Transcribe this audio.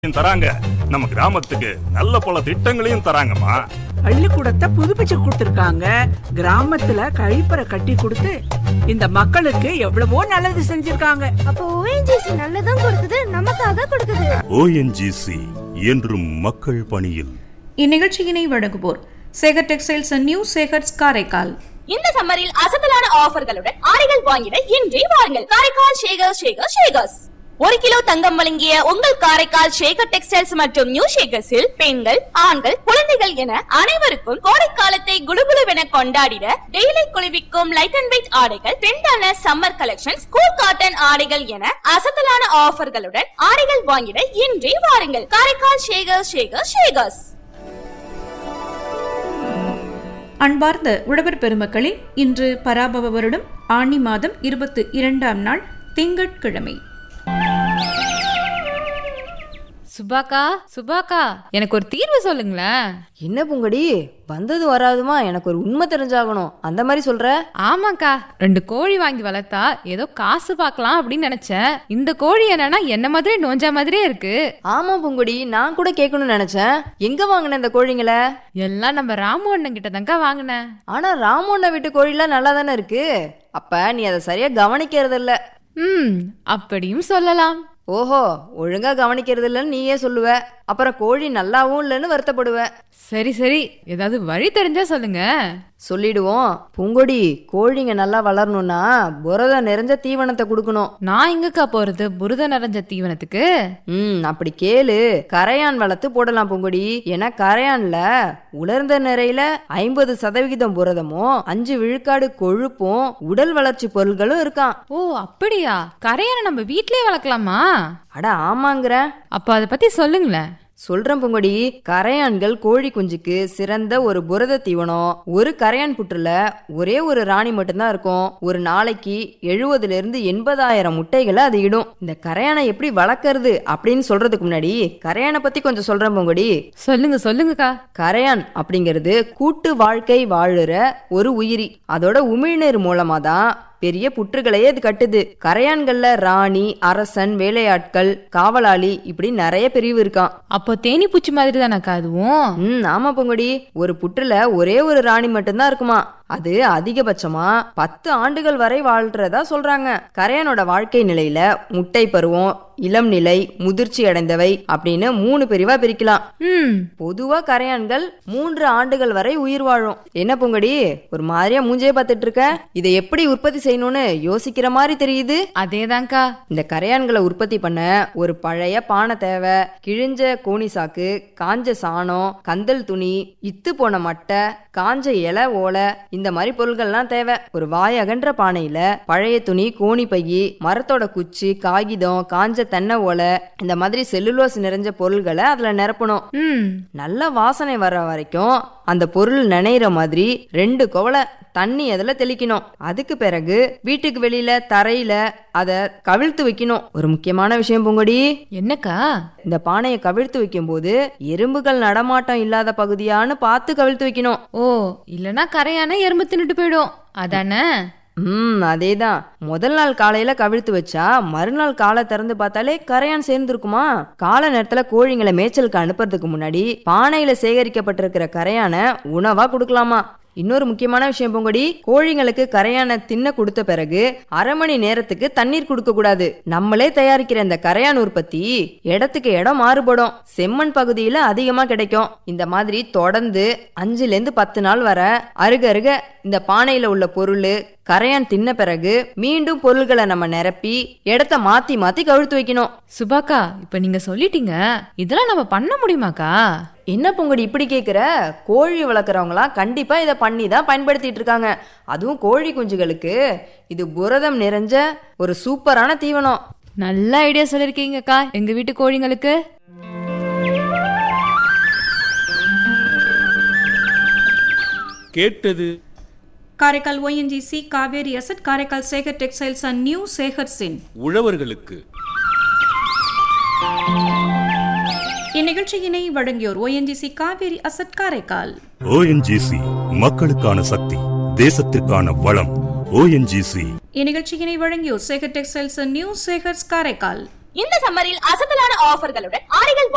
தராங்க நம்ம கிராமத்துக்கு நல்ல பல திட்டங்களையும் தராங்கம்மா பள்ளிக்கூடத்தை புதுப்பிச்சு கொடுத்திருக்காங்க கிராமத்துல கழிப்பறை கட்டி கொடுத்து இந்த மக்களுக்கு எவ்வளவோ நல்லது செஞ்சிருக்காங்க அப்போ ஓஎன்ஜிசி நல்லதும் கொடுக்குது நமக்காக கொடுக்குது ஓஎன்ஜிசி என்றும் மக்கள் பணியில் இந்நிகழ்ச்சியினை வழங்குவோர் Sekar textiles and new Sekars Karaikal இந்த சம்மரில் அசத்தலான ஆஃபர்களுடன் ஆடைகள் வாங்கிட இன்றே வாருங்கள் காரைக்கால் ஷேகர் ஷேகர் ஷேகர்ஸ் ஒரு கிலோ தங்கம் வழங்கிய உங்கள் காரைக்கால் ஷேகர் டெக்ஸ்டைல்ஸ் மற்றும் நியூ ஷேகர்ஸில் பெண்கள் ஆண்கள் குழந்தைகள் என அனைவருக்கும் கோடைக்காலத்தை குளுகுளுவென கொண்டாடிட டெய்லி குளிர்விக்கும் லைட் அண்ட் வெயிட் ஆடைகள் ட்ரெண்டான சம்மர் கலெக்ஷன்ஸ் கூல் காட்டன் ஆடைகள் என அசத்தலான ஆஃபர்களுடன் ஆடைகள் வாங்கிட இன்றே வாருங்கள் காரைக்கால் ஷேகர் ஷேகர் ஷேகர்ஸ் அன்பார்ந்த உழவர் பெருமக்களே இன்று பராபவ வருடம் ஆனி மாதம் இருபத்து இரண்டாம் நாள் திங்கட்கிழமை சுபாக்கா சுபாக்கா எனக்கு ஒரு தீர்வு சொல்லுங்களேன் என்ன பூங்கடி வந்தது வராதுமா எனக்கு ஒரு உண்மை தெரிஞ்சாகணும் அந்த மாதிரி சொல்ற ஆமாக்கா ரெண்டு கோழி வாங்கி வளர்த்தா ஏதோ காசு பார்க்கலாம் அப்படின்னு நினைச்சேன் இந்த கோழி என்னன்னா என்ன மாதிரி நோஞ்சா மாதிரியே இருக்கு ஆமா பூங்கடி நான் கூட கேட்கணும்னு நினைச்சேன் எங்க வாங்கின இந்த கோழிங்களை எல்லாம் நம்ம ராமு அண்ணன் கிட்ட தான்க்கா வாங்கினேன் ஆனா ராமோண்ண வீட்டு கோழிலாம் நல்லா தானே இருக்கு அப்ப நீ அதை சரியா கவனிக்கிறது இல்ல ம் அப்படியும் சொல்லலாம் ஓஹோ ஒழுங்கா கவனிக்கிறது இல்லைன்னு நீயே சொல்லுவ அப்புறம் கோழி நல்லாவும் இல்லைன்னு வருத்தப்படுவ சரி சரி ஏதாவது வழி தெரிஞ்சா சொல்லுங்க சொல்லிடுவோம் பூங்கொடி கோழிங்க நல்லா வளரணும்னா புரதம் நிறைஞ்ச தீவனத்தை கொடுக்கணும் நான் எங்கக்கா போறது புரத நிறைஞ்ச தீவனத்துக்கு ம் அப்படி கேளு கரையான் வளர்த்து போடலாம் பூங்கொடி ஏன்னா கரையான்ல உலர்ந்த நிறையில ஐம்பது சதவிகிதம் புரதமும் அஞ்சு விழுக்காடு கொழுப்பும் உடல் வளர்ச்சி பொருள்களும் இருக்கான் ஓ அப்படியா கரையானை நம்ம வீட்லயே வளர்க்கலாமா அட ஆமாங்கிற அப்ப அதை பத்தி சொல்லுங்களேன் சொல்றேன் பூங்கொடி கரையான்கள் கோழி குஞ்சுக்கு சிறந்த ஒரு புரத தீவனம் ஒரு கரையான் புற்றுல ஒரே ஒரு ராணி மட்டும்தான் இருக்கும் ஒரு நாளைக்கு எழுபதுல இருந்து எண்பதாயிரம் முட்டைகளை அது இடும் இந்த கரையானை எப்படி வளர்க்கறது அப்படின்னு சொல்றதுக்கு முன்னாடி கரையானை பத்தி கொஞ்சம் சொல்றேன் பூங்கொடி சொல்லுங்க சொல்லுங்கக்கா கரையான் அப்படிங்கிறது கூட்டு வாழ்க்கை வாழுற ஒரு உயிரி அதோட உமிழ்நீர் மூலமா தான் பெரிய புற்றுகளையே இது கட்டுது கரையான்கள்ல ராணி அரசன் வேலையாட்கள் காவலாளி இப்படி நிறைய பிரிவு இருக்கான் அப்போ தேனி பூச்சி மாதிரி தானக்கா அதுவும் ம் ஆமா பொங்கடி ஒரு புற்றுல ஒரே ஒரு ராணி மட்டும்தான் இருக்குமா அது அதிகபட்சமா பத்து ஆண்டுகள் வரை வாழ்றதா சொல்றாங்க கரையானோட வாழ்க்கை நிலையில முட்டை பருவம் இளம் நிலை முதிர்ச்சி அடைந்தவை அப்படின்னு மூணு பிரிவா பிரிக்கலாம் ம் பொதுவா கரையான்கள் மூன்று ஆண்டுகள் வரை உயிர் வாழும் என்ன பொங்கடி ஒரு மாதிரியா மூஞ்சே பார்த்துட்டு இருக்க இதை எப்படி உற்பத்தி செய்யணும்னு யோசிக்கிற மாதிரி தெரியுது அதேதான்க்கா இந்த கரையான்களை உற்பத்தி பண்ண ஒரு பழைய பானை தேவை கிழிஞ்ச கோணி சாக்கு காஞ்ச சாணம் கந்தல் துணி இத்து போன மட்டை காஞ்ச இலை ஓலை இந்த மாதிரி பொருள்கள்லாம் தேவை ஒரு வாய் அகன்ற பானையில பழைய துணி கோணி பையி மரத்தோட குச்சி காகிதம் காஞ்ச தென்னை ஓலை இந்த மாதிரி செல்லுலோஸ் நிறைஞ்ச பொருள்களை அதுல நிரப்பணும் ம் நல்ல வாசனை வர்ற வரைக்கும் அந்த பொருள் நனையிற மாதிரி ரெண்டு குவளை தண்ணி அதில் தெளிக்கணும் அதுக்கு பிறகு வீட்டுக்கு வெளியில தரையில அதை கவிழ்த்து வைக்கணும் ஒரு முக்கியமான விஷயம் பூங்கொடி என்னக்கா இந்த பானையை கவிழ்த்து வைக்கும்போது எறும்புகள் நடமாட்டம் இல்லாத பகுதியான்னு பார்த்து கவிழ்த்து வைக்கணும் ஓ இல்லனா கரையான எறும்பு தின்னுட்டு போயிடும் அதானே ம் அதேதான் முதல் நாள் காலையில கவிழ்த்து வச்சா மறுநாள் காலை திறந்து பார்த்தாலே கரையான் சேர்ந்துருக்குமா காலை நேரத்துல கோழிங்களை மேய்ச்சலுக்கு அனுப்புறதுக்கு முன்னாடி பானையில சேகரிக்கப்பட்டிருக்கிற கரையான உணவா கொடுக்கலாமா இன்னொரு முக்கியமான விஷயம் பொங்கடி கோழிங்களுக்கு கரையான தின்ன கொடுத்த பிறகு அரை மணி நேரத்துக்கு தண்ணீர் கொடுக்க கூடாது நம்மளே தயாரிக்கிற இந்த கரையான் உற்பத்தி இடத்துக்கு இடம் மாறுபடும் செம்மண் பகுதியில அதிகமா கிடைக்கும் இந்த மாதிரி தொடர்ந்து அஞ்சுல இருந்து பத்து நாள் வர அருக அருக இந்த பானையில உள்ள பொருள் கரையான் தின்ன பிறகு மீண்டும் பொருள்களை நம்ம நிரப்பி இடத்த மாத்தி மாத்தி கழுத்து வைக்கணும் சுபாக்கா இப்ப நீங்க சொல்லிட்டீங்க இதெல்லாம் நம்ம பண்ண முடியுமாக்கா என்ன பொங்கடி இப்படி கேக்குற கோழி வளர்க்குறவங்களாம் கண்டிப்பா இதை பண்ணி தான் பயன்படுத்திட்டு இருக்காங்க அதுவும் கோழி குஞ்சுகளுக்கு இது புரதம் நிறைஞ்ச ஒரு சூப்பரான தீவனம் நல்ல ஐடியா சொல்லிருக்கீங்கக்கா எங்க வீட்டு கோழிங்களுக்கு கேட்டது Karaikal ONGC Cauvery asset Karaikal Sekar textiles and new Sekar சின் உழவர்களுக்கு இந்நிகழ்ச்சியினை வழங்கியோர் ONGC Cauvery asset Karaikal ONGC மக்களுக்கான சக்தி தேசத்திற்கான வளம் ஓஎன்ஜிசி இந்நிகழ்ச்சியினை வழங்கியோர் Sekar textiles and new Sekars Karaikal இந்த சம்மரில் அசத்தலான ஆஃபர்களுடன் ஆடைகள்